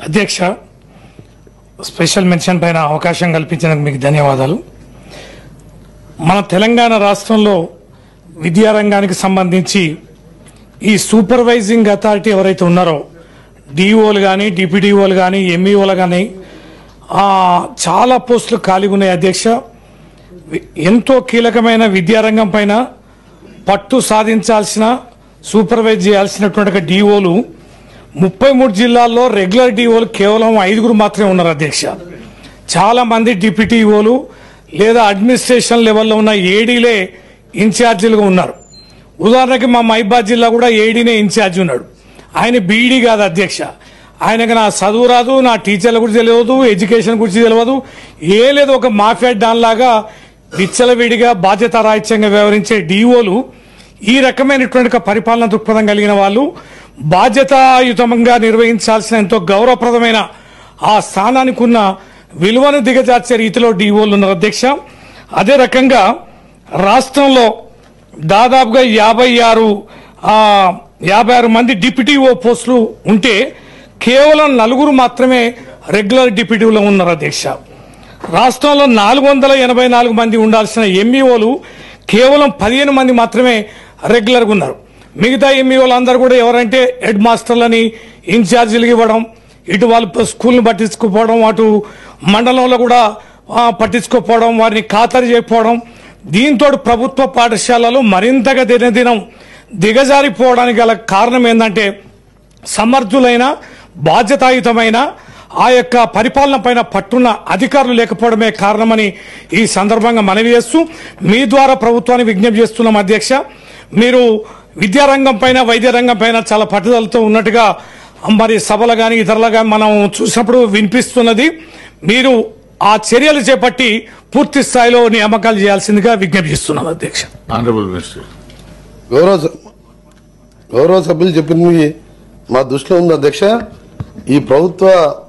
అధ్యక్ష special mention పైన అవకాశం కల్పించినందుకు మీకు ధన్యవాదాలు మన తెలంగాణ రాష్ట్రంలో విద్యారంగానికి సంబంధించి ఈ సూపర్వైజింగ్ అథారిటీ ఎవరైతే ఉన్నారో డిఓలు కానీ డిప్యూటీఓలు కానీ ఎంఈఓలు కానీ చాలా పోస్టులు ఖాళీ ఉన్నాయి అధ్యక్ష వి- ఎంతో కీలకమైన విద్యారంగం పైన పట్టు సాధించాల్సిన సూపర్వైజ్ చేయాల్సినటువంటి డిఓలు ముప్పై మూడు జిల్లాల్లో రెగ్యులర్ డిఓలు కేవలం ఐదుగురు మాత్రమే ఉన్నారు అధ్యక్ష చాలా మంది డిప్యూటీఓలు లేదా అడ్మినిస్ట్రేషన్ లెవెల్లో ఉన్న ఏడీలే ఇన్ఛార్జీలుగా ఉన్నారు ఉదాహరణకి మా మైబాద్ జిల్లా కూడా ఏడీనే ఇన్ఛార్జ్ ఉన్నాడు ఆయన బీఈడీ కాదు అధ్యక్ష ఆయనకు నా చదువు రాదు నా టీచర్ల గురించి తెలియదు ఎడ్యుకేషన్ గురించి తెలియదు ఏ లేదు ఒక మాఫియా డాన్ లాగా విచ్చలవిడిగా బాధ్యత రాహిత్యంగా వ్యవహరించే డిఓలు ఈ రకమైనటువంటి ఒక పరిపాలన దృక్పథం కలిగిన వాళ్ళు బాధ్యతాయుతంగా నిర్వహించాల్సిన ఎంతో గౌరవప్రదమైన ఆ స్థానానికి ఉన్న విలువను దిగజార్చే రీతిలో డిఓలు ఉన్నారు అధ్యక్ష అదే రకంగా రాష్ట్రంలో దాదాపుగా యాభై ఆరు ఆ, యాభై ఆరు మంది డిప్యూటీఓ పోస్టులు ఉంటే కేవలం నలుగురు మాత్రమే రెగ్యులర్ డిప్యూటీలో ఉన్నారు అధ్యక్ష రాష్ట్రంలో నాలుగు వందల ఎనభై నాలుగు మంది ఉండాల్సిన ఎంఈఓలు కేవలం పదిహేను మంది మాత్రమే రెగ్యులర్గా ఉన్నారు మిగతా ఎంఈఓలు అందరూ కూడా ఎవరంటే హెడ్ మాస్టర్లని ఇన్ఛార్జీలు ఇవ్వడం ఇటు వాళ్ళు స్కూల్ని పట్టించుకోపోవడం అటు మండలంలో కూడా ఆ, పట్టించుకోపోవడం వారిని ఖాతరు చేయకపోవడం దీంతో ప్రభుత్వ పాఠశాలలు మరింతగా దినదినం దిగజారిపోవడానికి గల కారణం ఏంటంటే సమర్థులైన బాధ్యతాయుతమైన ఆ యొక్క పరిపాలన పైన పట్టున్న అధికారులు లేకపోవడమే కారణమని ఈ సందర్భంగా మనవి చేస్తూ మీ ద్వారా ప్రభుత్వాన్ని విజ్ఞప్తి చేస్తున్నాం అధ్యక్ష మీరు విద్యారంగం పైన వైద్య రంగం పైన చాలా పట్టుదలతో ఉన్నట్టుగా మరి సభలు కానీ ఇతరులు కానీ మనం చూసినప్పుడు వినిపిస్తున్నది మీరు ఆ చర్యలు చేపట్టి పూర్తి స్థాయిలో నియామకాలు చేయాల్సిందిగా విజ్ఞప్తి చేస్తున్నాం అధ్యక్ష ఆనరబుల్ మినిస్టర్ గౌరవ స- గౌరవ సభ్యులు చెప్పింది మా దృష్టిలో ఉంది అధ్యక్ష ఈ ప్రభుత్వ